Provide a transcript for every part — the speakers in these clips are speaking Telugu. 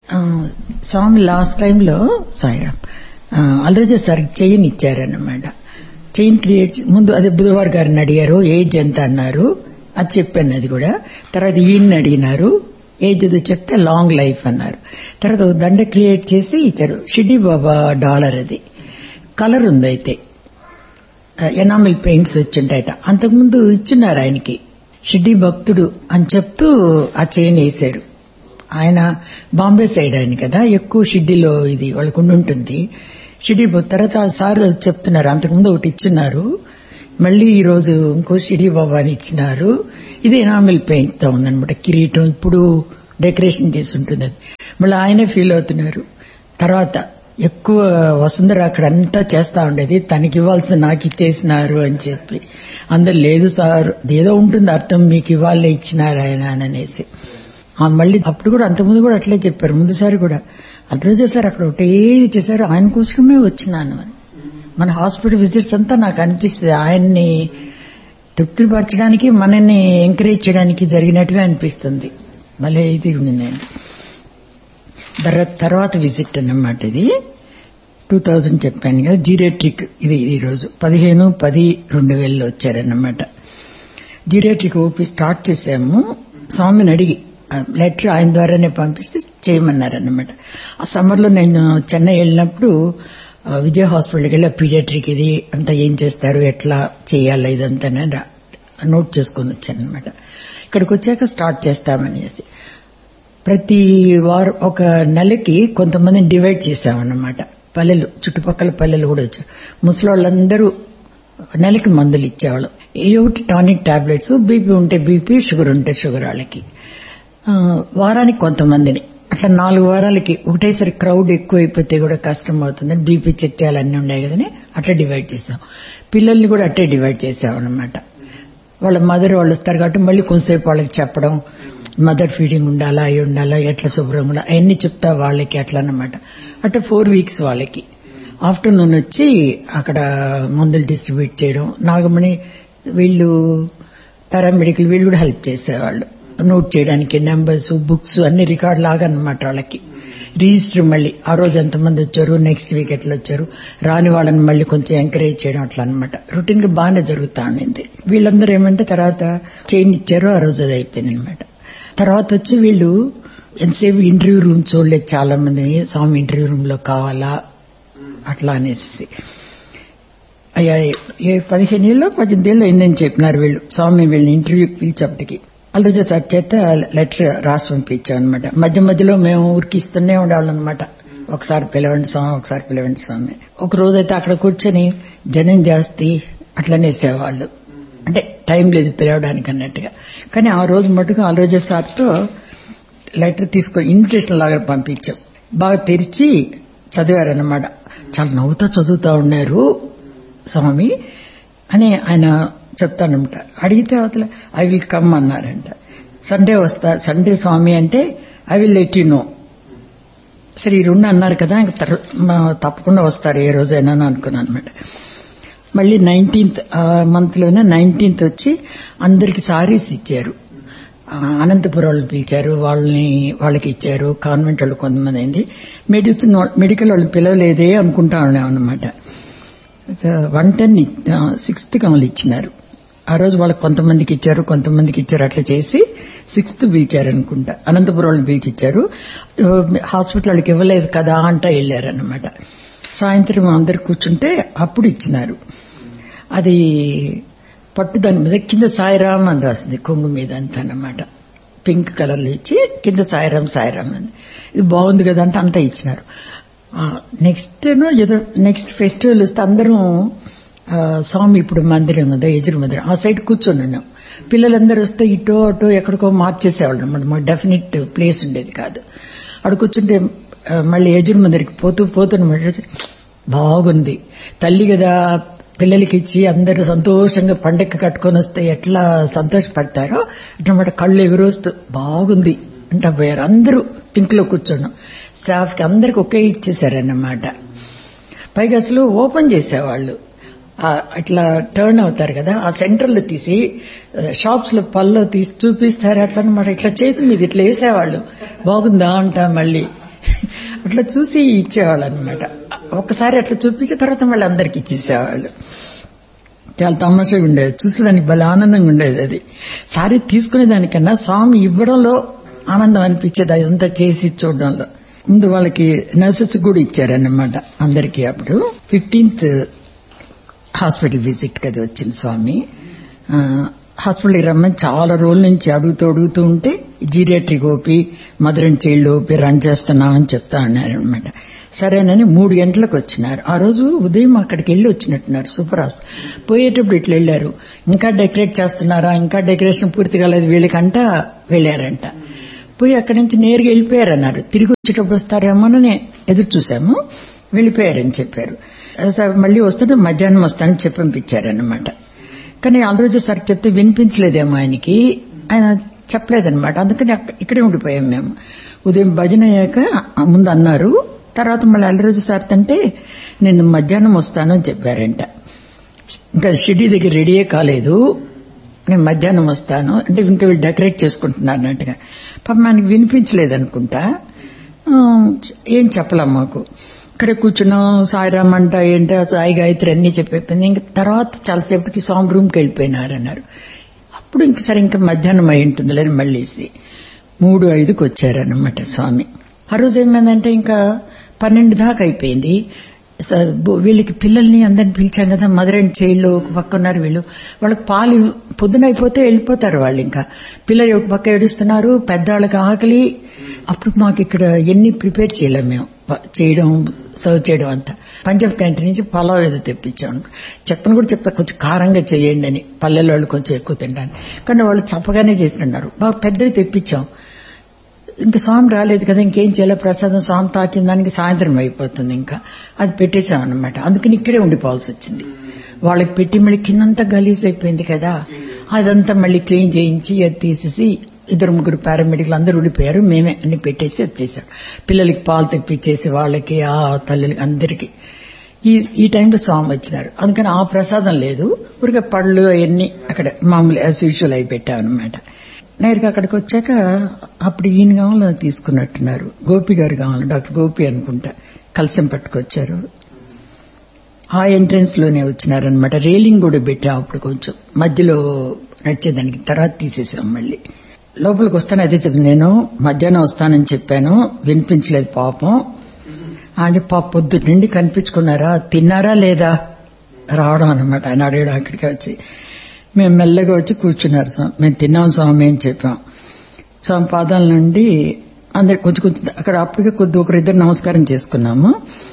ఆ, స్వామి లాస్ట్ టైంలో సాయిరామ్ అల్రోజు సార్ చైన్ ఇచ్చారన్నమాట చైన్ క్రియేట్ చే- ముందు అదే బుధవార్ గారిని అడిగారు ఏజ్ ఎంత అన్నారు అది చెప్పాను అది కూడా తర్వాత ఈయన్ని అడిగినారు ఏజ్ అది చెప్తే లాంగ్ లైఫ్ అన్నారు తర్వాత ఓ దండ క్రియేట్ చేసి ఇచ్చారు షిడ్డి బాబా డాలర్ అది కలర్ ఉంది అయితే ఎనామిల్ పెయింట్స్ వచ్చింటాయట అంతకుముందు ఇచ్చున్నారు ఆయనకి షిడ్డి భక్తుడు అని చెప్తూ ఆ చైన్ వేశారు ఆయన బాంబే సైడ్ ఆయన కదా ఎక్కువ షిడ్డీలో ఇది వాళ్ళకు ఉండి ఉంటుంది షిడ్డీ భక్తు తర్వాత ఆ సార్ చెప్తున్నారు అంతకుముందు ఒకటి ఇచ్చున్నారు మళ్ళీ ఈ రోజు ఇంకో షిడీ బాబా అని ఇచ్చినారు ఇది ఎనామిల్ పెయింట్ తో ఉందన్నమాట కిరీటం ఇప్పుడు డెకరేషన్ చేసి ఉంటుంది అది మళ్ళీ ఆయనే ఫీల్ అవుతున్నారు తర్వాత ఎక్కువ వసుంధర అక్కడ అంతా చేస్తా ఉండేది తనకి ఇవ్వాల్సిన నాకు ఇచ్చేసినారు అని చెప్పి అందరు లేదు సార్ ఏదో ఉంటుంది అర్థం మీకు ఇవ్వాలే ఇచ్చినారు ఆయన అని అనేసి ఆ మళ్ళీ అప్పుడు కూడా అంతకుముందు కూడా అట్లే చెప్పారు ముందుసారి కూడా అట్లా చేశారు అక్కడ ఒకటే చేశారు ఆయన కోసమే వచ్చినాను అని మన హాస్పిటల్ విజిట్స్ అంతా నాకు అనిపిస్తుంది ఆయన్ని తృప్తిపరచడానికి మనల్ని ఎంకరేజ్ చేయడానికి జరిగినట్టుగా అనిపిస్తుంది భలే ఇది ఉండిందండి తర్వా- తర్వాత విజిట్ అన్నమాట ఇది టూ థౌజండ్ చెప్పాను కదా జీరియాట్రిక్ ఇది ఈ రోజు పదిహేను పది రెండు వేలలో వచ్చారన్నమాట జీరియాట్రిక్ ఓపీ స్టార్ట్ చేశాము స్వామిని అడిగి లెటర్ ఆయన ద్వారానే పంపిస్తే చేయమన్నారన్నమాట ఆ సమ్మర్లో నేను చెన్నై వెళ్ళినప్పుడు ఆ, విజయ హాస్పిటల్కి వెళ్ళి పీడియాట్రిక్ ఇది అంతా ఏం చేస్తారు ఎట్లా చేయాలి ఇదంతా నోట్ చేసుకొని వచ్చాను అనమాట ఇక్కడికి వచ్చాక స్టార్ట్ చేస్తామనేసి ప్రతి వారం ఒక నెలకి కొంతమందిని డివైడ్ చేశామన్నమాట పల్లెలు చుట్టుపక్కల పల్లెలు కూడా వచ్చారు ముసలోళ్ళందరూ నెలకి మందులు ఇచ్చేవాళ్ళం ఏ ఒకటి టానిక్ టాబ్లెట్స్ బీపీ ఉంటే బీపీ షుగర్ ఉంటే షుగర్ వాళ్ళకి ఆ, వారానికి కొంతమందిని అట్లా నాలుగు వారాలకి ఒకటేసారి క్రౌడ్ ఎక్కువ అయిపోతే కూడా కష్టం అవుతుందని బీపీ చెక్ చేయాలన్నీ ఉన్నాయి కదని అట్లా డివైడ్ చేసాం పిల్లల్ని కూడా అట్టే డివైడ్ చేసాం అన్నమాట వాళ్ళ మదర్ వాళ్ళు వస్తారు కాబట్టి మళ్ళీ కొంతసేపు వాళ్ళకి చెప్పడం మదర్ ఫీడింగ్ ఉండాలా అయి ఉండాలా ఎట్లా శుభ్రంగా ఉండాలి అవన్నీ చెప్తా వాళ్ళకి అట్లా అన్నమాట అంటే ఫోర్ వీక్స్ వాళ్ళకి ఆఫ్టర్నూన్ వచ్చి అక్కడ మందులు డిస్ట్రిబ్యూట్ చేయడం నాగమణి వీళ్ళు పారామెడికల్ వీళ్ళు కూడా హెల్ప్ చేసేవాళ్ళు నోట్ చేయడానికి నెంబర్స్ బుక్స్ అన్ని రికార్డ్ లాగా అన్నమాట వాళ్ళకి రిజిస్టర్ మళ్ళీ ఆ రోజు ఎంతమంది వచ్చారు నెక్స్ట్ వీక్ ఎట్లా వచ్చారు రాని వాళ్ళని మళ్ళీ కొంచెం ఎంకరేజ్ చేయడం అట్లా అనమాట రొటీన్ గా బాగానే జరుగుతా ఉండింది వీళ్ళందరూ ఏమంటే తర్వాత చైన్ ఇచ్చారు ఆ రోజు అది అయిపోయింది అనమాట తర్వాత వచ్చి వీళ్ళు ఎంతసేపు ఇంటర్వ్యూ రూమ్ చూడలేదు చాలా మంది స్వామి ఇంటర్వ్యూ రూమ్ లో కావాలా అట్లా అనేసి అయ్యా ఏ పదిహేను ఏళ్ళు పద్దెనిమిది ఏళ్ళు అయిందని చెప్పినారు వీళ్ళు స్వామి వీళ్ళని ఇంటర్వ్యూకి పిలిచేపటికి అల్లుజ సార్ చేత లెటర్ రాసి పంపించాం అనమాట మధ్య మధ్యలో మేము ఉరికిస్తూనే ఉండేవాళ్ళం అనమాట ఒకసారి పిలవండి స్వామి ఒకసారి పిలవండి స్వామి ఒక రోజైతే అక్కడ కూర్చొని జనం జాస్తి అట్లనేసేవాళ్ళు అంటే టైం లేదు పిలవడానికి అన్నట్టుగా కానీ ఆ రోజు మటుకు అల్లుజ సార్తో లెటర్ తీసుకొని ఇన్విటేషన్ లాగా పంపించాం బాగా తెరిచి చదివారన్నమాట చాలా నవ్వుతా చదువుతా ఉన్నారు స్వామి అని ఆయన చెప్తానమాట అడిగితే అవతల ఐ విల్ కమ్ అన్నారంట సండే వస్తా సండే స్వామి అంటే I will let you know సరే ఈ రెండు అన్నారు కదా ఇంక తర్వా- మా- తప్పకుండా వస్తారు ఏ రోజైనా అని అనుకున్నాను అనమాట మళ్ళీ నైన్టీన్త్ మంత్ లోనే నైన్టీన్త్ వచ్చి అందరికి సారీస్ ఇచ్చారు ఆ, అనంతపురం వాళ్ళు పిలిచారు వాళ్ళని వాళ్ళకి ఇచ్చారు కాన్వెంట్ వాళ్ళు కొంతమంది అయింది మెడిసిన్ వా- మెడికల్ వాళ్ళు పిలవలేదే అనుకుంటా ఉన్నాం అనమాట వన్ టెన్ సిక్స్త్ కమలు ఇచ్చినారు ఆ రోజు వాళ్ళకి కొంతమందికి ఇచ్చారు కొంతమందికి ఇచ్చారు అట్లా చేసి సిక్స్త్ పిలిచారు అనుకుంటా అనంతపురం వాళ్ళు పిలిచి ఇచ్చారు ఆ, హాస్పిటల్ వాళ్ళకి ఇవ్వలేదు కదా అంటా వెళ్ళారనమాట సాయంత్రం అందరు కూర్చుంటే అప్పుడు ఇచ్చినారు అది పట్టు దాని మీద కింద సాయిరామ్ అని రాసింది కొంగు మీద అంతా అన్నమాట పింక్ కలర్ లో ఇచ్చి కింద సాయిరామ్ సాయిరామ్ అని ఇది బాగుంది కదా అంటే అంతా ఇచ్చినారు నెక్స్ట్ ఏదో నెక్స్ట్ ఫెస్టివల్ వస్తే అందరం ఆ, స్వామి ఇప్పుడు మందిరం కదా ఎదురు మందిరం ఆ సైడ్ కూర్చొని ఉన్నాం పిల్లలందరూ వస్తే ఇటో అటో ఎక్కడికో మార్చేసేవాళ్ళు అనమాట మాకు డెఫినెట్ ప్లేస్ ఉండేది కాదు అక్కడ కూర్చుంటే ఆ, మళ్ళీ ఎదురు మందిరికి పోతూ పోతున్నమాట బాగుంది తల్లి కదా పిల్లలకి ఇచ్చి అందరూ సంతోషంగా పండగ కట్టుకొని వస్తే ఎట్లా సంతోషపడతారో అన్నమాట కళ్ళు ఎగురొస్తూ బాగుంది అంటా పోయారు అందరూ పింక్ లో కూర్చోడం స్టాఫ్ కి అందరికి ఒకే ఇచ్చేసారన్నమాట పైగా అసలు ఓపెన్ చేసేవాళ్ళు ఆ, అట్లా టర్న్ అవుతారు కదా ఆ సెంటర్ లో తీసి షాప్స్ లో పల్లో తీసి చూపిస్తారు అట్లా అనమాట ఇట్లా చేతి మీద ఇట్లా వేసేవాళ్ళు బాగుందా అంట మళ్ళీ అట్లా చూసి ఇచ్చేవాళ్ళు అనమాట ఒక్కసారి అట్లా చూపించిన తర్వాత మళ్ళీ అందరికి ఇచ్చేసేవాళ్ళు చాలా తమాషగా ఉండేది చూసేదానికి భలే ఆనందంగా ఉండేది అది సారీ తీసుకునే దానికన్నా స్వామి ఇవ్వడంలో ఆనందం అనిపించేది అదంతా చేసి చూడడంలో ముందు వాళ్ళకి నర్సెస్ కూడా ఇచ్చారన్నమాట అందరికీ అప్పుడు ఫిఫ్టీన్త్ హాస్పిటల్ విజిట్ కదా వచ్చింది స్వామి ఆ, హాస్పిటల్కి రమ్మని చాలా రోజుల నుంచి అడుగుతూ అడుగుతూ ఉంటే geriatric OP mother and child OP run చేస్తున్నామని చెప్తా అన్నారనమాట సరేనని మూడు గంటలకు వచ్చినారు ఆ రోజు ఉదయం అక్కడికి వెళ్ళి వచ్చినట్టున్నారు సూపర్ హాస్పిటల్ పోయేటప్పుడు ఇట్లా వెళ్ళారు ఇంకా డెకరేట్ చేస్తున్నారా ఇంకా డెకరేషన్ పూర్తి కాలేదు వీళ్ళకంట వెళ్ళారంట పోయి అక్కడి నుంచి నేరుగా వెళ్ళిపోయారన్నారు తిరిగి వచ్చేటప్పుడు వస్తారేమోనని ఎదురు చూసాము వెళ్ళిపోయారని చెప్పారు సరే, మళ్ళీ వస్తుంటే మధ్యాహ్నం వస్తానని చెప్పి పంపించారనమాట కానీ ఆ రోజు సార్ చెప్తే వినిపించలేదేమో ఆయనకి ఆయన చెప్పలేదన్నమాట అందుకని అక్క- ఇక్కడే ఉండిపోయాం మేము ఉదయం భజన అయ్యాక ముందు అన్నారు తర్వాత మళ్ళీ అల్లరోజు సార్ అంటే నేను మధ్యాహ్నం వస్తాను అని చెప్పారంట ఇంకా షిడ్డీ దగ్గర రెడీయే కాలేదు నేను మధ్యాహ్నం వస్తాను అంటే ఇంకా వీళ్ళు డెకరేట్ చేసుకుంటున్నారు అన్నట్టుగా పాపం మనకి వినిపించలేదు అనుకుంటా ఆ, ఏం చెప్పలేం మాకు ఇక్కడే కూర్చున్నాం సాయిరామ్ అంట ఏంటో సాయి గాయత్రి అన్ని చెప్పైపోయింది ఇంక తర్వాత చాలాసేపటికి స్వామి రూమ్కి వెళ్ళిపోయినారు అన్నారు అప్పుడు ఇంక సరే ఇంకా మధ్యాహ్నం అయి ఉంటుందిలే అని మళ్ళీసి మూడు ఐదుకి వచ్చారన్నమాట స్వామి ఆ రోజు ఏమైందంటే ఇంకా పన్నెండు దాకా అయిపోయింది స- బు- వీళ్ళకి పిల్లల్ని అందరిని పిలిచాం కదా మదర్ అండ్ చైల్డ్ ఒక పక్క ఉన్నారు వీళ్ళు వాళ్ళకి పాలు ఇవ్- పొద్దున అయిపోతే వెళ్ళిపోతారు వాళ్ళు ఇంకా పిల్లలు ఒక పక్క ఏడుస్తున్నారు పెద్దవాళ్ళకి ఆకలి అప్పుడు మాకు ఇక్కడ ఎన్ని ప్రిపేర్ చేయలేం మేము ప- చేయడం సర్వ్ చేయడం అంతా పంజాబ్ క్యాంటీన్ నుంచి పలావ్ ఏదో తెప్పించాం చెప్పని కూడా చెప్తా కొంచెం కారంగా చేయండి అని పల్లెల వాళ్ళు కొంచెం ఎక్కువ తింటాను కానీ వాళ్ళు చప్పగానే చేసినారు బాగా పెద్దవి తెప్పించాం ఇంకా స్వామి రాలేదు కదా ఇంకేం చేయాలి ప్రసాదం స్వామి తాకిన దానికి సాయంత్రం అయిపోతుంది ఇంకా అది పెట్టేశాం అనమాట అందుకని ఇక్కడే ఉండిపోవాల్సి వచ్చింది వాళ్ళకి పెట్టి మళ్ళీ కిందంతా గలీజ్ అయిపోయింది కదా అదంతా మళ్ళీ క్లీన్ చేయించి అది తీసేసి ఇద్దరు ముగ్గురు పారామెడికల్ అందరూ ఉండిపోయారు మేమే అన్ని పెట్టేసి వచ్చేసాం పిల్లలకి పాలు తెప్పించేసి వాళ్ళకి ఆ తల్లికి అందరికీ ఈ ఈ టైంలో స్వామి వచ్చినారు అందుకని ఆ ప్రసాదం లేదు ఊరికే పళ్ళు అవన్నీ అక్కడ మామూలు యాజ్ యూజువల్ అయి పెట్టామన్నమాట నేరుగా అక్కడికి వచ్చాక అప్పుడు ఈయన కావాలో తీసుకున్నట్టున్నారు గోపి గారు కావాలి డాక్టర్ గోపి అనుకుంటా కలసం పట్టుకొచ్చారు ఆ ఎంట్రన్స్ లోనే వచ్చినారనమాట రైలింగ్ కూడా పెట్టాం అప్పుడు కొంచెం మధ్యలో నడిచేదానికి తర్వాత తీసేసాం మళ్ళీ లోపలికి వస్తాను అదే చెప్పి నేను మధ్యాహ్నం వస్తానని చెప్పాను వినిపించలేదు పాపం అని పాప పొద్దు నుండి కనిపించుకున్నారా తిన్నారా లేదా రావడం అనమాట ఆయన అడిగాడు అక్కడికి వచ్చి మేము మెల్లగా వచ్చి కూర్చున్నారు స్వామి మేము తిన్నాం స్వామి అని చెప్పాం స్వామి పాదాల నుండి అందరు కొంచెం కొంచెం అక్కడ అప్పటికే కొద్ది ఒకరిద్దరు నమస్కారం చేసుకున్నాము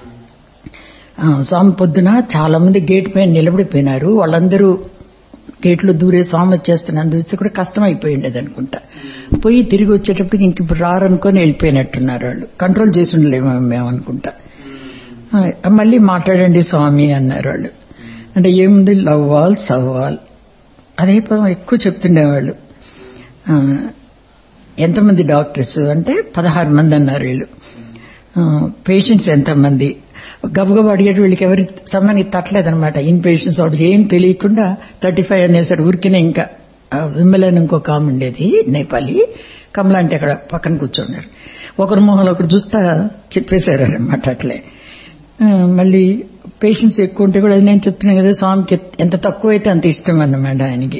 ఆ, స్వామి పొద్దున చాలా మంది గేట్ పైన నిలబడిపోయినారు వాళ్ళందరూ గేట్లో దూరే స్వామి వచ్చేస్తున్నాను చూస్తే కూడా కష్టం అయిపోయి ఉండేది అనుకుంటా పోయి తిరిగి వచ్చేటప్పటికి ఇంక ఇప్పుడు రారనుకొని వెళ్ళిపోయినట్టున్నారు వాళ్ళు కంట్రోల్ చేసి ఉండలేము మేము అనుకుంటా ఆ, మళ్ళీ మాట్లాడండి స్వామి అన్నారు వాళ్ళు అంటే ఏముంది లవ్ వాల్ సవ్వాల్ అదే పదం ఎక్కువ చెప్తుండేవాళ్ళు ఆ, ఎంతమంది డాక్టర్స్ అంటే పదహారు మంది అన్నారు వీళ్ళు పేషెంట్స్ ఎంతమంది గబగబా అడిగేటి వీళ్ళకి ఎవరి సమయానికి తట్టలేదనమాట ఇన్ పేషెంట్స్ వాడికి ఏం తెలియకుండా థర్టీ ఫైవ్ అనేసారు ఊరికినే ఇంకా ఆ, విమలన్ ఇంకొక ఆమె ఉండేది నేపాలి కమల అంటే అక్కడ పక్కన కూర్చున్నారు ఒకరి మొహంలో ఒకరు చూస్తా చెప్పేశారు అనమాట అట్లే ఆ, మళ్ళీ పేషెంట్స్ ఎక్కువ ఉంటే కూడా నేను చెప్తున్నాను కదా స్వామికి ఎంత తక్కువ అయితే అంత ఇష్టం అన్నమాట ఆయనకి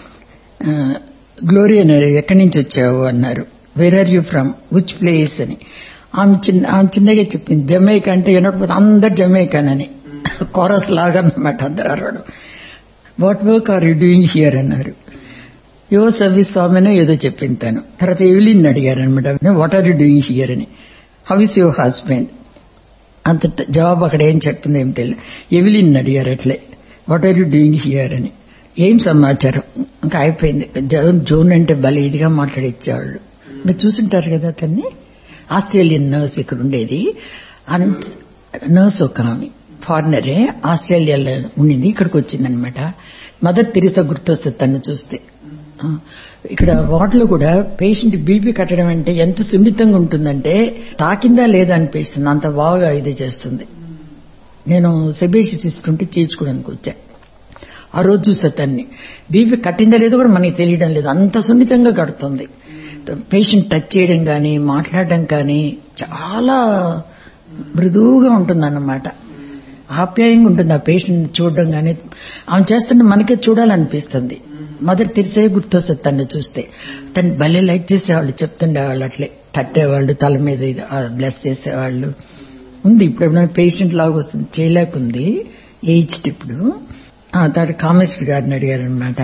గ్లోరీ అన్నాడు ఎక్కడి నుంచి వచ్చావు అన్నారు where are you from which place అని ఆమె చిన్న ఆమె చిన్నగా చెప్పింది జమైకా అంటే వినకపోతే అందరు జమైకానని కోరస్ లాగా అన్నమాట అందరు అరవడం what work are you doing here అన్నారు యువ సర్వీస్ స్వామినో ఏదో చెప్పింది తను తర్వాత ఎవిలిన్ అడిగారు అనమాట what are you doing here అని హౌ ఇస్ యువర్ హస్బెండ్ అంత త- జవాబు అక్కడ ఏం చెప్పింది ఏం తెలియదు ఎవిలిన్ అడిగారు అట్లే what are you doing here అని ఏం సమాచారం ఇంకా అయిపోయింది జోన్ జోన్ అంటే భలే ఇదిగా మాట్లాడిచ్చేవాళ్ళు మీరు చూసుంటారు కదా అతన్ని ఆస్ట్రేలియన్ నర్స్ ఇక్కడ ఉండేది అనంత నర్స్ ఒక ఆమె ఫారినరే ఆస్ట్రేలియాలో ఉండింది ఇక్కడికి వచ్చిందనమాట మదర్ తెరిసా గుర్తొస్తుంది తను చూస్తే ఆ, ఇక్కడ వాటిలో కూడా పేషెంట్ బీపీ కట్టడం అంటే ఎంత సున్నితంగా ఉంటుందంటే తాకిందా లేదా అనిపిస్తుంది అంత బాగా ఇది చేస్తుంది నేను సెబేషియస్ ఇస్తుంటే చేయించుకోవడానికి వచ్చా ఆ రోజు చూసా తన్ని బీపీ కట్టిందా లేదో కూడా మనకి తెలియడం లేదు అంత సున్నితంగా కడుతుంది పేషెంట్ టచ్ చేయడం కానీ మాట్లాడడం కానీ చాలా మృదువుగా ఉంటుందన్నమాట ఆప్యాయంగా ఉంటుంది ఆ పేషెంట్ చూడడం కానీ ఆమె చేస్తుంటే మనకే చూడాలనిపిస్తుంది మదర్ తెరిసే గుర్తొస్తుంది తను చూస్తే తను భలే లైక్ చేసేవాళ్ళు చెప్తుండేవాళ్ళు అట్లే తట్టేవాళ్ళు తల మీద ఇది బ్లెస్ చేసేవాళ్ళు ఉంది ఇప్పుడు ఏమైనా పేషెంట్ లాగా వస్తుంది చేయలేకుంది ఏజ్డ్ ఇప్పుడు ఆ తర్వాత కామేశ్వరి గారిని అడిగారు అనమాట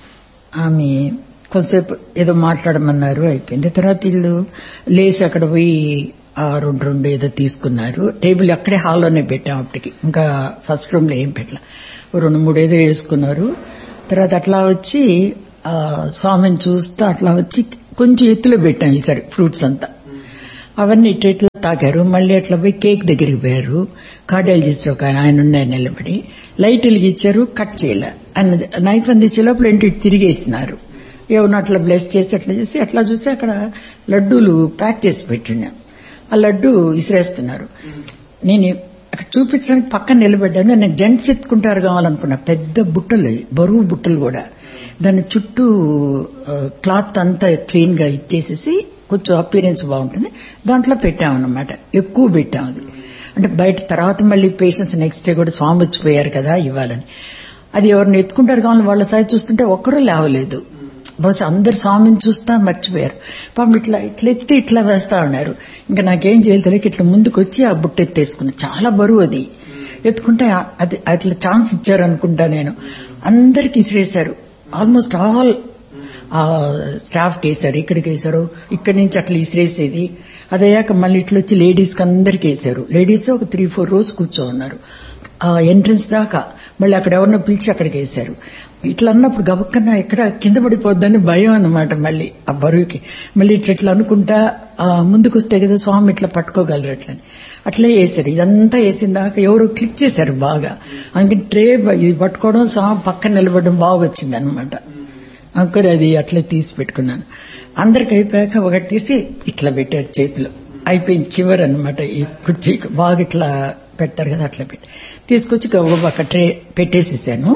ఆమె కొంతసేపు ఏదో మాట్లాడమన్నారు అయిపోయింది తర్వాత వీళ్ళు లేచి అక్కడ పోయి ఆ రెండు రెండు ఏదో తీసుకున్నారు టేబుల్ అక్కడే హాల్లోనే పెట్టాం అప్పటికి ఇంకా ఫస్ట్ రూమ్ లో ఏం పెట్టలే ఓ రెండు మూడు ఏదో వేసుకున్నారు తర్వాత అట్లా వచ్చి ఆ స్వామిని చూస్తూ అట్లా వచ్చి కొంచెం ఎత్తులో పెట్టాం ఈసారి ఫ్రూట్స్ అంతా అవన్నీ ఇట్లా ఇట్లా తాగారు మళ్ళీ అట్లా పోయి కేక్ దగ్గరికి పోయారు కార్డియాలజిస్ట్ ఒక ఆయన ఆయన ఉన్నాయి నిలబడి లైట్ వెలిగించారు కట్ చేయలే ఆయన నైఫ్ అందించే లోపల ఏంటి ఇటు తిరిగేసినారు ఏమన్నా అట్లా బ్లెస్ చేసి అట్లా చేసి అట్లా చూసి అక్కడ లడ్డూలు ప్యాక్ చేసి పెట్టినా ఆ లడ్డు ఇసిరేస్తున్నారు నేను అక్కడ చూపించడానికి పక్కన నిలబడ్డాను నాకు జెంట్స్ ఎత్తుకుంటారు కావాలనుకున్నా పెద్ద బుట్టలు అవి, బరువు బుట్టలు కూడా దాని చుట్టూ ఆ, క్లాత్ అంతా క్లీన్ గా ఇచ్చేసేసి కొంచెం అపీరెన్స్ బాగుంటుంది దాంట్లో పెట్టామన్నమాట ఎక్కువ పెట్టాం అది అంటే బయట తర్వాత మళ్ళీ పేషెంట్స్ నెక్స్ట్ డే కూడా స్వామి వచ్చిపోయారు కదా ఇవ్వాలని అది ఎవరిని ఎత్తుకుంటారు కావాలి వాళ్ళ సైజ్ చూస్తుంటే ఒక్కరూ లేవలేదు బహుశా అందరు స్వామిని చూస్తా మర్చిపోయారు పాపం ఇట్లా ఇట్లా ఎత్తి ఇట్లా వేస్తా ఉన్నారు ఇంకా నాకేం చేయాలి తెలియక ఇట్లా ముందుకు వచ్చి ఆ బుట్ట ఎత్తేసుకున్నా చాలా బరువు అది ఎత్తుకుంటే ఆ- అది అట్లా ఛాన్స్ ఇచ్చారు అనుకుంటా నేను అందరికి ఇసిరేశారు ఆల్మోస్ట్ ఆల్ ఆ స్టాఫ్ వేశారు ఇక్కడికి వేశారు ఇక్కడి నుంచి అట్లా ఇసిరేసేది అదయ్యాక మళ్ళీ ఇట్లా వచ్చి లేడీస్ కి అందరికి వేశారు లేడీస్ ఒక త్రీ ఫోర్ రోజు కూర్చో ఉన్నారు ఆ ఎంట్రన్స్ దాకా మళ్ళీ అక్కడ ఎవరినో పిలిచి అక్కడికి వేశారు ఇట్లా అన్నప్పుడు గబక్కన్నా ఎక్కడ కింద పడిపోద్దని భయం అన్నమాట మళ్ళీ ఆ బరువుకి మళ్ళీ ఇట్లా ఇట్లా అనుకుంటా ఆ ముందుకు వస్తే కదా స్వామి ఇట్లా పట్టుకోగలరు అట్లని అట్లే వేశారు ఇదంతా వేసిన దాకా ఎవరు క్లిక్ చేశారు బాగా అందుకని ట్రే ఇది పట్టుకోవడం స్వామి పక్కన నిలబడడం బాగా వచ్చింది అనమాట అంకుర్ అది అట్లా తీసి పెట్టుకున్నాను అందరికి అయిపోయాక ఒకటి తీసి ఇట్లా పెట్టారు చేతిలో అయిపోయింది చివరి అనమాట ఈ కుర్చీ బాగా ఇట్లా పెడతారు కదా అట్లా పెట్టి తీసుకొచ్చి గబగబా అక్కడ ట్రే పెట్టేసేసాను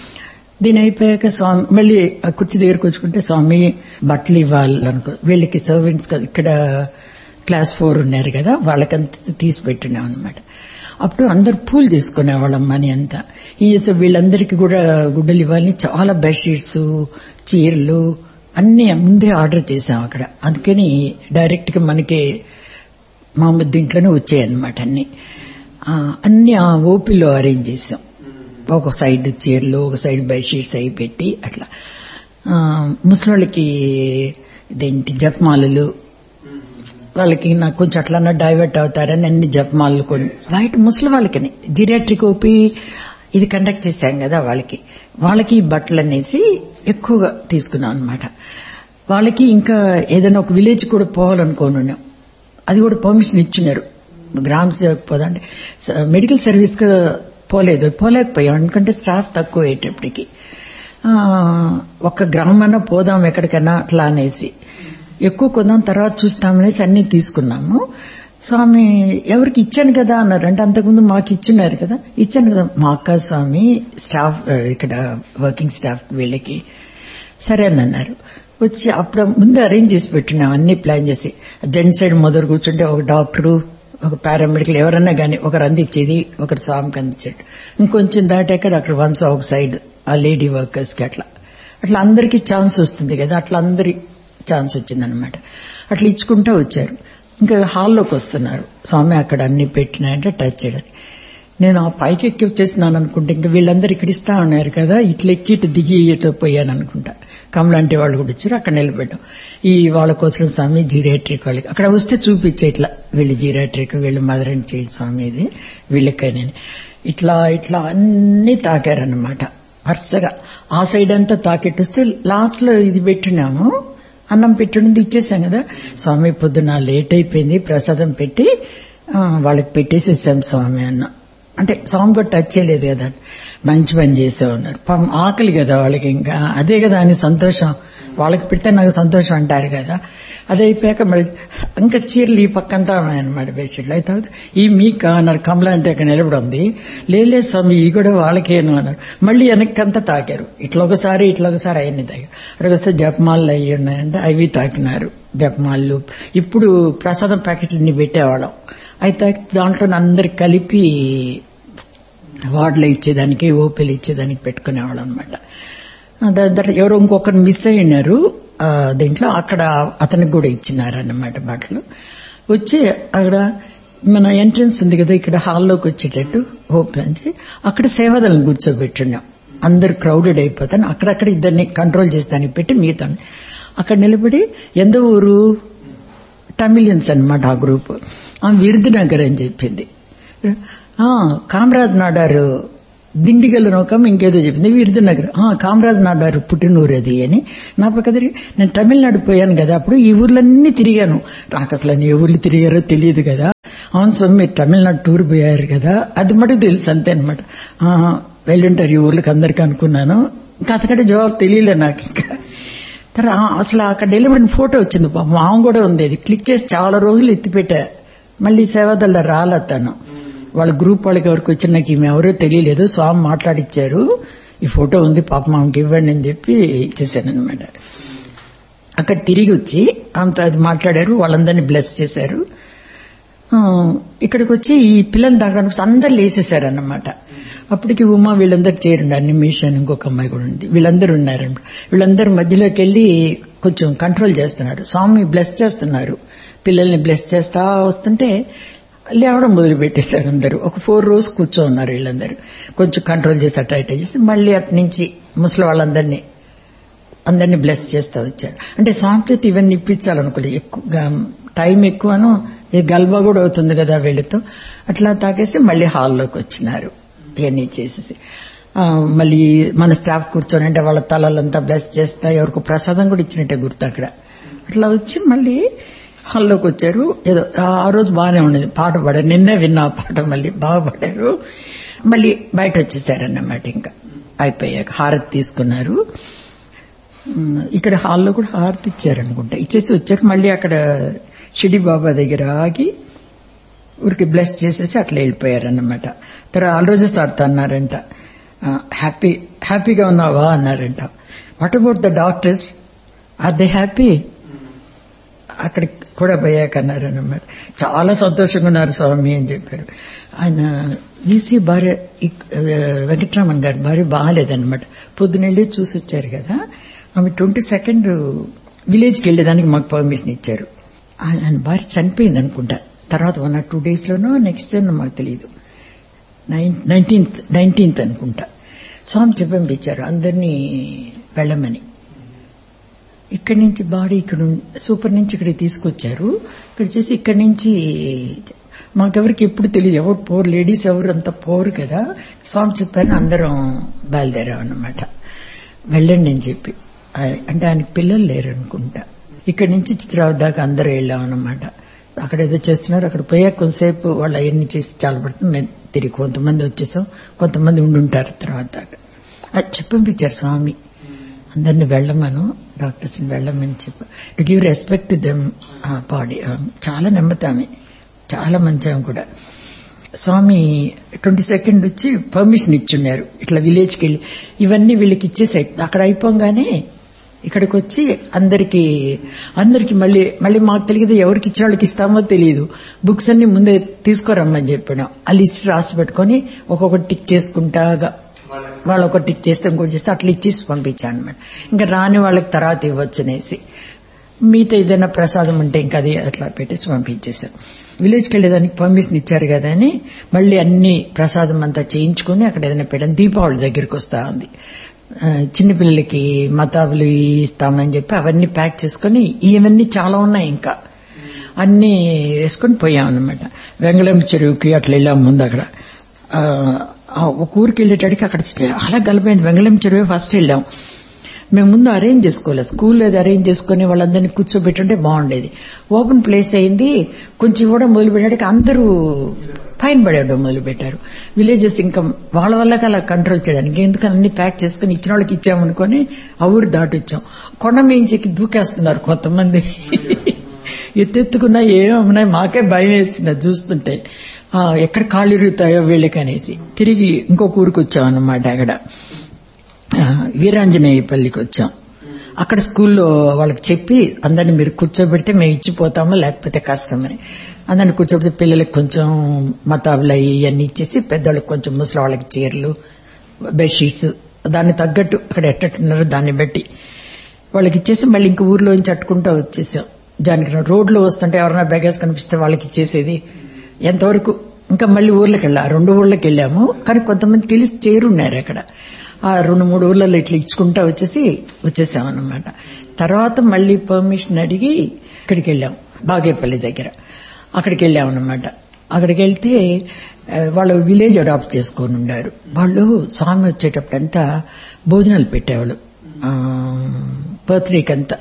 దీని అయిపోయాక స్వామి మళ్ళీ ఆ కుర్చీ దగ్గరకు వచ్చుకుంటే స్వామి బట్టలు ఇవ్వాలనుకో వీళ్ళకి సర్వింగ్స్ కదా ఇక్కడ క్లాస్ ఫోర్ ఉన్నారు కదా వాళ్ళకంతా తీసి పెట్టినాం అనమాట అప్పుడు అందరు పూలు తీసుకునేవాళ్ళం మనీ అంతా ఈ సో వీళ్ళందరికీ కూడా గుడ్డలు ఇవ్వాలని చాలా బెడ్షీట్స్ చీరలు అన్ని ముందే ఆర్డర్ చేసాం అక్కడ అందుకని డైరెక్ట్ గా మనకి మామూలు దీంట్లోనే వచ్చాయన్నమాట అన్ని ఆ, అన్ని ఆ ఓపీలో అరేంజ్ చేసాం ఒక సైడ్ చీరలు ఒక సైడ్ బెడ్షీట్స్ అవి పెట్టి అట్లా ఆ, ముసలోళ్ళకి ఇదేంటి జపమాలలు వాళ్ళకి నాకు కొంచెం అట్లా డైవర్ట్ అవుతారని అన్ని జపమాలలు కొన్ని బయట ముసలి వాళ్ళకని జిరాట్రిక్ ఓపి ఇది కండక్ట్ చేశాం కదా వాళ్ళకి వాళ్ళకి ఈ బట్టలు అనేసి ఎక్కువగా తీసుకున్నాం అనమాట వాళ్ళకి ఇంకా ఏదైనా ఒక విలేజ్ కూడా పోవాలనుకోనున్నాం అది కూడా పర్మిషన్ ఇచ్చినారు గ్రామ సేవకు పోదంటే మెడికల్ సర్వీస్ కు పోలేదు పోలేకపోయాం ఎందుకంటే స్టాఫ్ తక్కువ అయ్యేటప్పటికి ఆ, ఒక్క గ్రామన్నా పోదాం ఎక్కడికన్నా అట్లా అనేసి ఎక్కువ కొందాం తర్వాత చూస్తామనేసి అన్ని తీసుకున్నాము స్వామి ఎవరికి ఇచ్చాను కదా అన్నారు అంటే అంతకుముందు మాకు ఇచ్చినారు కదా ఇచ్చాను కదా మా అక్క స్వామి స్టాఫ్ ఆ, ఇక్కడ వర్కింగ్ స్టాఫ్ వీళ్ళకి సరే అని అన్నారు వచ్చి అప్పుడు ముందు అరేంజ్ చేసి పెట్టినాం అన్ని ప్లాన్ చేసి జెంట్ సైడ్ మొదలు కూర్చుంటే ఒక డాక్టరు ఒక పారామెడికల్ ఎవరన్నా గానీ ఒకరు అందించేది ఒకరు స్వామికి అందించాడు ఇంకొంచెం దాటాక అక్కడ వన్స్ ఒక సైడ్ ఆ లేడీ వర్కర్స్ కి అట్లా అట్లా అందరికీ ఛాన్స్ వస్తుంది కదా అట్లా అందరి ఛాన్స్ వచ్చిందనమాట అట్లా ఇచ్చుకుంటూ వచ్చారు ఇంకా హాల్లోకి వస్తున్నారు స్వామి అక్కడ అన్ని పెట్టినాయంటే టచ్ చేయడానికి నేను ఆ పైకి ఎక్కి వచ్చేసినాను అనుకుంటే ఇంకా వీళ్ళందరూ ఇక్కడ ఇస్తా ఉన్నారు కదా ఇట్లా ఎక్కి ఇటు దిగి ఇటు పోయాను అనుకుంటా కమలాంటి వాళ్ళు కూడా వచ్చారు అక్కడ నిలబెట్టాం ఈ వాళ్ళ కోసం స్వామి జీరియాట్రిక్ వాళ్ళకి అక్కడ వస్తే చూపించే ఇట్లా వీళ్ళు జీరియాట్రిక్ వీళ్ళు మదర్ అండ్ చైల్డ్ స్వామి ఇది వీళ్ళకని ఇట్లా ఇట్లా అన్ని తాకారనమాట వరుసగా ఆ సైడ్ అంతా తాకెట్టు వస్తే లాస్ట్ లో ఇది పెట్టినాము అన్నం పెట్టుండి ఇచ్చేసాం కదా స్వామి పొద్దున లేట్ అయిపోయింది ప్రసాదం పెట్టి ఆ, వాళ్ళకి పెట్టేసేసాం స్వామి అన్న అంటే స్వామి కూడా టచ్ చేయలేదు కదా మంచి పని చేసే ఉన్నారు పాపం ఆకలి కదా వాళ్ళకి ఇంకా అదే కదా అని సంతోషం వాళ్ళకి పెడితే నాకు సంతోషం అంటారు కదా అదే అయిపోయాక మళ్ళీ ఇంకా చీరలు ఈ పక్కంతా ఉన్నాయన్నమాట బెడ్షీట్లు అయితే ఈ మీకా అన్నారు కమల అంటే అక్కడ నిలబడి ఉంది లేలే స్వామి ఈ కూడా వాళ్ళకేను అన్నారు మళ్ళీ వెనక్కంతా తాకారు ఇట్లా ఒకసారి ఇట్లా ఒకసారి అవన్నీ తాగారు అక్కడికి వస్తే జపమాలలు అవి ఉన్నాయంటే అవి తాకినారు జపమాలలు ఇప్పుడు ప్రసాదం ప్యాకెట్లు ఇన్ని పెట్టేవాళ్ళం అయితే దాంట్లో అందరికి కలిపి వార్డులో ఇచ్చేదానికి ఓపీలు ఇచ్చేదానికి పెట్టుకునేవాళ్ళం అనమాట దాని తర్వాత ఎవరో ఇంకొకరు మిస్ అయినారు ఆ, దీంట్లో అక్కడ అతనికి కూడా ఇచ్చినారు అన్నమాట బట్టలు వచ్చి అక్కడ మన ఎంట్రన్స్ ఉంది కదా ఇక్కడ హాల్లోకి వచ్చేటట్టు ఓపెన్ నుంచి అక్కడ సేవదలను కూర్చోబెట్టున్నాం అందరు క్రౌడెడ్ అయిపోతాను అక్కడక్కడ ఇద్దరిని కంట్రోల్ చేస్తానికి పెట్టి మిగతా అక్కడ నిలబడి ఎంత ఊరు టమిలియన్స్ అన్నమాట ఆ గ్రూప్ ఆమె విరుదునగర్ అని చెప్పింది ఆ, కామరాజ్ నాడారు దిండిగల నౌకం ఇంకేదో చెప్పింది విరుదునగర్ ఆ, కామరాజ్ నాడారు పుట్టినూరు అది అని నా పక్కదరి నేను తమిళనాడు పోయాను కదా అప్పుడు ఈ ఊర్లన్నీ తిరిగాను నాకు అసలు అని ఏ ఊర్లు తిరిగారో తెలియదు కదా అవును స్వామి మీరు తమిళనాడు టూర్ పోయారు కదా అది మటుకు తెలుసు అంతే అనమాట వెళ్ళుంటారు ఈ ఊర్లకు అందరికీ అనుకున్నాను ఇంకా అంతకంటే జవాబు తెలియలే నాకు ఇంకా తర్వాత ఆ, అసలు అక్కడ నిలబడిన ఫోటో వచ్చింది పాపం ఆమె కూడా ఉంది అది క్లిక్ చేసి చాలా రోజులు ఎత్తిపెట్టా మళ్ళీ సేవదల్ల రాలే తను వాళ్ళ గ్రూప్ వాళ్ళకి ఎవరికి వచ్చి నాకు ఈమె ఎవరో తెలియలేదు స్వామి మాట్లాడిచ్చారు ఈ ఫోటో ఉంది పాపం ఆమెకి ఇవ్వండి అని చెప్పి ఇచ్చేసాను అనమాట అక్కడ తిరిగి వచ్చి ఆమెతో అది మాట్లాడారు వాళ్ళందరినీ బ్లెస్ చేశారు ఆ, ఇక్కడికి వచ్చి ఈ పిల్లల్ని తాగడానికి వస్తే అందరు లేసేశారు అన్నమాట అప్పటికి ఉమా వీళ్ళందరూ చేరండి అన్ని మిషన్ ఇంకొక అమ్మాయి కూడా ఉంది వీళ్ళందరూ ఉన్నారంట వీళ్ళందరూ మధ్యలోకి వెళ్ళి కొంచెం కంట్రోల్ చేస్తున్నారు స్వామి బ్లెస్ చేస్తున్నారు పిల్లల్ని బ్లెస్ చేస్తా వస్తుంటే లేవడం మొదలు పెట్టేశారు అందరూ ఒక ఫోర్ రోజు కూర్చో ఉన్నారు వీళ్ళందరూ కొంచెం కంట్రోల్ చేసి అట్ట ఇట్ట చేసి మళ్ళీ అటు నుంచి ముసలి వాళ్ళందరినీ అందరినీ బ్లెస్ చేస్తా వచ్చారు అంటే సాంస్కృతి ఇవన్నీ ఇప్పించాలనుకోలేదు ఎక్కువ టైం ఎక్కువను ఈ గల్బా కూడా అవుతుంది కదా వీళ్ళతో అట్లా తాగేసి మళ్ళీ హాల్లోకి వచ్చినారు ఇవన్నీ చేసేసి ఆ, మళ్ళీ మన స్టాఫ్ కూర్చొని అంటే వాళ్ళ తలలంతా బ్లెస్ చేస్తా ఎవరికి ప్రసాదం కూడా ఇచ్చినట్టే గుర్తు అక్కడ అట్లా వచ్చి మళ్ళీ హాల్లోకి వచ్చారు ఏదో ఆ రోజు బాగానే ఉండేది పాట పాడారు నిన్నే విన్నా ఆ పాట మళ్ళీ బాగా పాడారు మళ్ళీ బయట వచ్చేసారన్నమాట ఇంకా అయిపోయాక హారతి తీసుకున్నారు ఉమ్, ఇక్కడ హాల్లో కూడా హారతి ఇచ్చారనుకుంటా ఇచ్చేసి వచ్చాక మళ్ళీ అక్కడ షిడి బాబా దగ్గర ఆగి ఊరికి బ్లెస్ చేసేసి అట్లా వెళ్ళిపోయారన్నమాట తర్వాత ఆ రోజు సార్తో అన్నారంట హ్యాపీ హ్యాపీగా ఉన్నావా అన్నారంట what about the doctors are they happy అక్కడికి కూడా పోయాక అన్నారన్నమాట చాలా సంతోషంగా ఉన్నారు స్వామి అని చెప్పారు ఆయన వీసీ భార్య ఇక్- ఆ, వెంకటరామన్ గారి భార్య బాగాలేదన్నమాట పొద్దునెళ్ళి చూసి వచ్చారు కదా ఆమె ట్వంటీ సెకండ్ విలేజ్కి వెళ్ళేదానికి మాకు పర్మిషన్ ఇచ్చారు ఆయన ఆయన భార్య చనిపోయింది అనుకుంటా తర్వాత వన్ ఆర్ టూ డేస్ లోనో నెక్స్ట్ డే మాకు తెలియదు నైన్టీన్త్ నైన్టీన్త్ అనుకుంటా స్వామి చెప్పంపించారు అందరినీ వెళ్ళమని ఇక్కడి నుంచి బాడీ ఇక్కడ ఉం- సూపర్ నుంచి ఇక్కడికి తీసుకొచ్చారు ఇక్కడ చేసి ఇక్కడి నుంచి మాకెవరికి ఎప్పుడు తెలియదు ఎవరు పోరు లేడీస్ ఎవరు అంత పోరు కదా స్వామి చెప్పారు అందరం బయలుదేరాం అన్నమాట వెళ్ళండి అని చెప్పి ఆ- అంటే ఆయనకి పిల్లలు లేరు అనుకుంటా ఇక్కడి నుంచి చిత్రావతి దాకా అందరూ వెళ్ళాం అన్నమాట అక్కడ ఏదో చేస్తున్నారు అక్కడ పోయాక కొంతసేపు వాళ్ళు అవన్నీ చేసి చాలా పడుతుంది మేము తిరిగి కొంతమంది వచ్చేసాం కొంతమంది ఉండుంటారు తర్వాత దాకా అది చెప్పించారు స్వామి అందరిని వెళ్ళమను డాక్టర్స్ ని వెళ్ళమని చెప్పి to give respect to them body చాలా నమ్ముతామే చాలా మంచి ఆమె కూడా స్వామి ట్వంటీ సెకండ్ వచ్చి పర్మిషన్ ఇచ్చున్నారు ఇట్లా విలేజ్కి వెళ్ళి ఇవన్నీ వీళ్ళకి ఇచ్చేసాయి అక్కడ అయిపోగానే ఇక్కడికి వచ్చి అందరికి అందరికి మళ్ళీ మళ్ళీ మాకు తెలియదు ఎవరికి ఇచ్చిన వాళ్ళకి ఇస్తామో తెలియదు బుక్స్ అన్ని ముందే తీసుకోరమ్మని చెప్పాను ఆ లిస్ట్ రాసి పెట్టుకొని ఒక్కొక్కటి టిక్ చేసుకుంటాగా వాళ్ళు ఒక టిక్ చేస్తే ఇంకోటి చేస్తే అట్లా ఇచ్చేసి పంపించాను అనమాట ఇంకా రాని వాళ్ళకి తర్వాత ఇవ్వచ్చు అనేసి మిగతా ఏదైనా ప్రసాదం ఉంటే ఇంకా అది అట్లా పెట్టేసి పంపించేశారు విలేజ్కి వెళ్ళేదానికి పర్మిషన్ ఇచ్చారు కదా అని మళ్ళీ అన్ని ప్రసాదం అంతా చేయించుకొని అక్కడ ఏదైనా పెట్టాను దీపావళి దగ్గరికి వస్తా ఉంది ఆ, చిన్నపిల్లలకి మతాబులు ఇస్తామని చెప్పి అవన్నీ ప్యాక్ చేసుకొని ఇవన్నీ చాలా ఉన్నాయి ఇంకా అన్ని వేసుకొని పోయాం అనమాట వెంగళం చెరువుకి అట్లా వెళ్ళాం ముందు అక్కడ ఆ, ఆ ఒక ఊరికి వెళ్ళేటడికి అక్కడ చాలా గలపైంది వెంగళం చెరువే ఫస్ట్ వెళ్ళాం మేము ముందు అరేంజ్ చేసుకోలేదు స్కూల్ అది అరేంజ్ చేసుకుని వాళ్ళందరినీ కూర్చోబెట్టుంటే బాగుండేది ఓపెన్ ప్లేస్ అయింది కొంచెం ఇవ్వడం మొదలు పెట్టడానికి అందరూ ఫైన్ పడేయడం మొదలు పెట్టారు విలేజెస్ ఇంకా వాళ్ళ వల్లకి అలా కంట్రోల్ చేయడానికి ఎందుకని అన్ని ప్యాక్ చేసుకుని ఇచ్చిన వాళ్ళకి ఇచ్చామనుకొని ఆ ఊరు దాటిచ్చాం కొండ మేంచికి దూకేస్తున్నారు కొంతమంది ఎత్తెత్తుకున్నా ఏమన్నాయి మాకే భయం వేస్తున్నది చూస్తుంటే ఆ, ఎక్కడ కాళ్ళు ఇరుగుతాయో వీళ్ళకి అనేసి తిరిగి ఇంకొక ఊరికి వచ్చాం అన్నమాట అక్కడ ఆ, వీరాంజనేయపల్లికి వచ్చాం అక్కడ స్కూల్లో వాళ్ళకి చెప్పి అందరిని మీరు కూర్చోబెడితే మేము ఇచ్చిపోతాము లేకపోతే కష్టమని అందరిని కూర్చోబెడితే పిల్లలకి కొంచెం మతాబులు ఇవన్నీ ఇచ్చేసి పెద్దవాళ్ళకి కొంచెం ముసలి వాళ్ళకి చీరలు బెడ్షీట్స్ దాన్ని తగ్గట్టు అక్కడ ఎట్టట్టున్నారో దాన్ని బట్టి వాళ్ళకి ఇచ్చేసి మళ్ళీ ఇంక ఊర్లోంచి అట్టుకుంటూ వచ్చేసాం జానకి రోడ్లో వస్తుంటే ఎవరైనా బెగర్స్ కనిపిస్తే వాళ్ళకి ఇచ్చేసేది ఎంతవరకు ఇంకా మళ్ళీ ఊర్లోకి వెళ్ళా రెండు ఊర్లోకి వెళ్ళాము కానీ కొంతమంది తెలిసి చేరున్నారు అక్కడ ఆ రెండు మూడు ఊర్లలో ఇట్లా ఇచ్చుకుంటా వచ్చేసి వచ్చేసాం అన్నమాట తర్వాత మళ్ళీ పర్మిషన్ అడిగి ఇక్కడికి వెళ్ళాం బాగేపల్లి దగ్గర అక్కడికి వెళ్ళాం అన్నమాట అక్కడికి వెళ్తే ఆ, వాళ్ళు విలేజ్ అడాప్ట్ చేసుకొని ఉండారు వాళ్ళు స్వామి వచ్చేటప్పుడంతా భోజనాలు పెట్టేవాళ్ళు బర్త్డేకి అంతా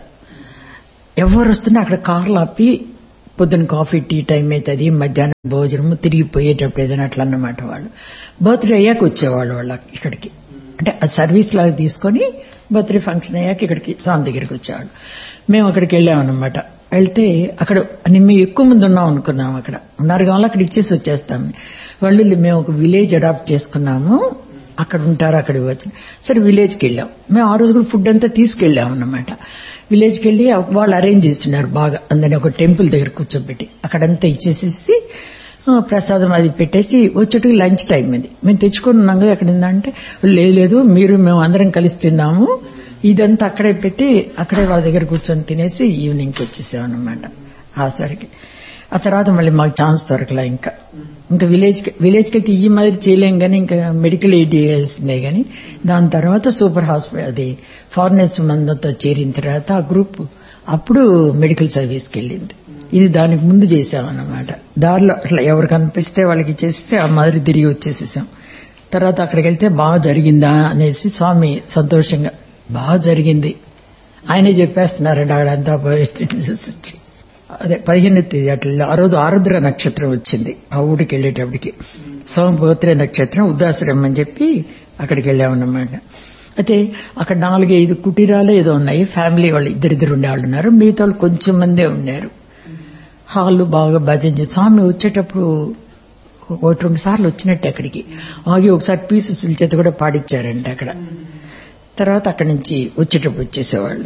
ఎవరు వస్తున్నా అక్కడ కార్లు ఆపి పొద్దున కాఫీ టీ టైం అవుతుంది మధ్యాహ్నం భోజనము తిరిగి పోయేటప్పుడు ఏదైనా అట్లా అన్నమాట వాళ్ళు బర్త్డే అయ్యాక వచ్చేవాళ్ళు వాళ్ళ ఇక్కడికి అంటే అది సర్వీస్ లాగా తీసుకొని బర్త్డే ఫంక్షన్ అయ్యాక ఇక్కడికి స్వామి దగ్గరికి వచ్చేవాళ్ళు మేము అక్కడికి వెళ్ళామన్నమాట వెళ్తే అక్కడ అని మేము ఎక్కువ మంది ఉన్నాం అనుకున్నాం అక్కడ ఉన్నారు కావాలి అక్కడ ఇచ్చేసి వచ్చేస్తాం వాళ్ళు మేము ఒక విలేజ్ అడాప్ట్ చేసుకున్నాము అక్కడ ఉంటారు అక్కడ వచ్చి సరే విలేజ్కి వెళ్ళాం మేము ఆ రోజు కూడా ఫుడ్ అంతా తీసుకెళ్ళాం అన్నమాట విలేజ్కి వెళ్ళి వాళ్ళు అరేంజ్ చేస్తున్నారు బాగా అందరిని ఒక టెంపుల్ దగ్గర కూర్చోబెట్టి అక్కడంతా ఇచ్చేసేసి ఆ, ప్రసాదం అది పెట్టేసి వచ్చేటికి లంచ్ టైం ఇది మేము తెచ్చుకొని ఉన్నాం కదా ఎక్కడ ఉందంటే లేదు లేదు మీరు మేము అందరం కలిసి తిందాము ఇదంతా అక్కడే పెట్టి అక్కడే వాళ్ళ దగ్గర కూర్చొని తినేసి ఈవినింగ్కి వచ్చేసాం అన్నమాట ఆ సరికి ఆ తర్వాత మళ్ళీ మాకు ఛాన్స్ దొరకలే ఇంకా ఇంకా విలేజ్ విలేజ్కి వెళ్తే ఈ మాదిరి చేయలేం కానీ ఇంకా మెడికల్ ఎయిడ్ చేయాల్సిందే కానీ దాని తర్వాత సూపర్ హాస్పిటల్ అది ఫారినర్స్ మందంతో చేరిన తర్వాత ఆ గ్రూప్ అప్పుడు మెడికల్ సర్వీస్కి వెళ్ళింది ఇది దానికి ముందు చేసామన్నమాట దారిలో అట్లా ఎవరు కనిపిస్తే వాళ్ళకి చేసేస్తే ఆ మాదిరి తిరిగి వచ్చేసేసాం తర్వాత అక్కడికి వెళ్తే బాగా జరిగిందా అనేసి స్వామి సంతోషంగా బాగా జరిగింది ఆయనే చెప్పేస్తున్నారండి అక్కడంతా పోయి చూసి అదే పదిహేను తేదీ అట్లా ఆ రోజు ఆరుద్ర నక్షత్రం వచ్చింది ఆ ఊరికి వెళ్ళేటప్పటికి స్వామి బర్త్డే నక్షత్రం ఉద్దాసరం అని చెప్పి అక్కడికి వెళ్ళామన్నమాట అయితే అక్కడ నాలుగు ఐదు కుటీరాలు ఏదో ఉన్నాయి ఫ్యామిలీ వాళ్ళు ఇద్దరిద్దరు ఉండేవాళ్ళు ఉన్నారు మిగతా వాళ్ళు కొంచెం మందే ఉన్నారు హాళ్ళు బాగా భజన చేసి స్వామి వచ్చేటప్పుడు ఒకటి రెండు సార్లు వచ్చినట్టు అక్కడికి ఆగి ఒకసారి పీసెస్ల చేత కూడా పాడిచ్చారంట అక్కడ తర్వాత అక్కడి నుంచి వచ్చేటప్పుడు వచ్చేసేవాళ్ళు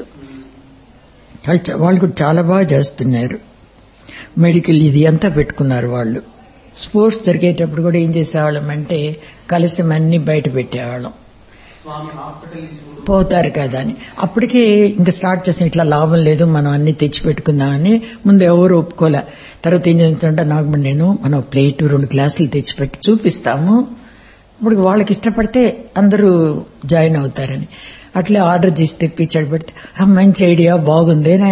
వాళ్ళు చ- వాళ్ళు కూడా చాలా బాగా చేస్తున్నారు మెడికల్ ఇది అంతా పెట్టుకున్నారు వాళ్ళు స్పోర్ట్స్ జరిగేటప్పుడు కూడా ఏం చేసేవాళ్ళం అంటే కలిసి అన్ని బయట పెట్టేవాళ్ళం స్వామి హాస్పిటల్ నుంచి ముందు పోతారు కదా అని అప్పటికే ఇంకా స్టార్ట్ చేసిన ఇట్లా లాభం లేదు మనం అన్ని తెచ్చి పెట్టుకుందామని ముందు ఎవరు ఒప్పుకోలే తర్వాత ఏం చేస్తుంటే నాకు మరి నేను మనం ప్లేట్ రెండు గ్లాసులు తెచ్చిపెట్టి చూపిస్తాము ఇప్పుడు వాళ్ళకి ఇష్టపడితే అందరూ జాయిన్ అవుతారని అట్లే ఆర్డర్ చేసి తెప్పించాడు పెడితే "ఆ, మంచి ఐడియా బాగుందేనే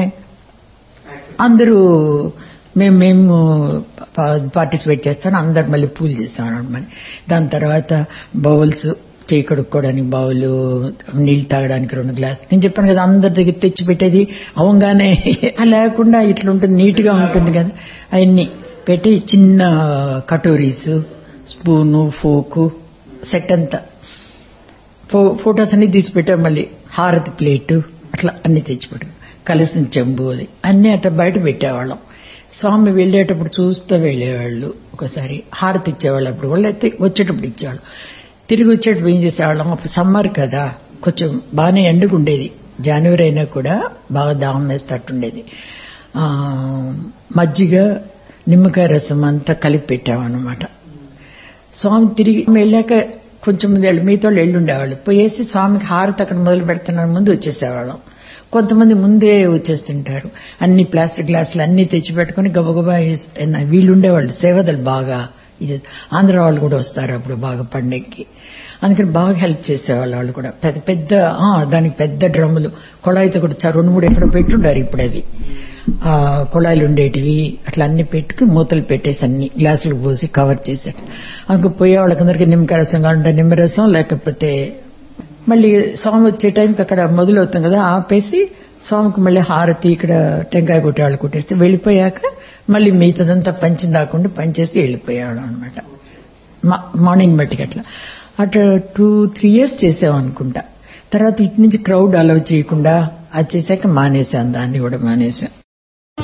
అందరూ మేము మేము పా- పార్టిసిపేట్ చేస్తాను అందరు మళ్ళీ పూలు చేస్తాం అనమాట దాని తర్వాత బౌల్స్ చేయి కడుక్కోవడానికి బౌలు నీళ్ళు తాగడానికి రెండు గ్లాస్ నేను చెప్పాను కదా అందరి దగ్గర తెచ్చి పెట్టేది అవంగానే అలా లేకుండా ఇట్లా ఉంటుంది నీట్ గా ఉంటుంది కదా అవన్నీ పెట్టి చిన్న కటోరీస్ స్పూను ఫోకు సెట్ అంతా ఫో- ఫొటోస్ అన్ని తీసి పెట్టాం మళ్ళీ హారతి ప్లేటు అట్లా అన్ని తెచ్చిపెట్టాం కలిసిన చెంబు అది అన్ని అట్లా బయట పెట్టేవాళ్ళం స్వామి వెళ్ళేటప్పుడు చూస్తూ వెళ్ళేవాళ్ళు ఒకసారి హారతి ఇచ్చేవాళ్ళు అప్పుడు వాళ్ళు అయితే వచ్చేటప్పుడు ఇచ్చేవాళ్ళు తిరిగి వచ్చేటప్పుడు ఏం చేసేవాళ్ళం అప్పుడు సమ్మర్ కదా కొంచెం బాగానే ఎండుకుండేది జనవరి అయినా కూడా బాగా దాహం వేస్తట్టుండేది ఆ, మజ్జిగ నిమ్మకాయ రసం అంతా కలిపి పెట్టామన్నమాట స్వామి తిరిగి వెళ్ళాక కొంచెం మంది వాళ్ళు మిగతా వాళ్ళు ఎల్లు ఉండేవాళ్ళు పోయేసి స్వామికి హారతి అక్కడ మొదలు పెడుతున్న ముందు వచ్చేసేవాళ్ళం కొంతమంది ముందే వచ్చేస్తుంటారు అన్ని ప్లాస్టిక్ గ్లాసులు అన్ని తెచ్చి పెట్టుకుని గబగబా వేసి- ఎన్న- వీళ్ళు ఉండేవాళ్ళు సేవదలు బాగా ఇది ఆంధ్ర వాళ్ళు కూడా వస్తారు అప్పుడు బాగా పండగకి అందుకని బాగా హెల్ప్ చేసేవాళ్ళు వాళ్ళు కూడా పెద్ద పెద్ద ఆ, దానికి పెద్ద డ్రమ్ములు కొళాయితో కూడా చా- రెండు మూడు ఎక్కడో పెట్టుండారు ఇప్పుడు అవి ఆ కుళాయిలు ఉండేటివి అట్లా అన్ని పెట్టుకుని మూతలు పెట్టేసి అన్ని గ్లాసులు పోసి కవర్ చేసేట అందుకు పోయే వాళ్ళకందరికీ నిమ్మకాయ రసం కావాలంటే నిమ్మరసం లేకపోతే మళ్ళీ స్వామి వచ్చే టైంకి అక్కడ మొదలవుతాం కదా ఆపేసి స్వామికి మళ్ళీ హారతి ఇక్కడ టెంకాయ కొట్టే వాళ్ళు కొట్టేస్తే వెళ్ళిపోయాక మళ్ళీ మిగతాదంతా పంచిన దాకుండా పంచేసి వెళ్ళిపోయేవాళ్ళం అనమాట మార్నింగ్ బట్టికి అట్లా అట్లా టూ త్రీ ఇయర్స్ చేసాం అనుకుంటా తర్వాత ఇటు నుంచి క్రౌడ్ అలవ్ చేయకుండా అది చేశాక మానేశాం దాన్ని కూడా మానేశాం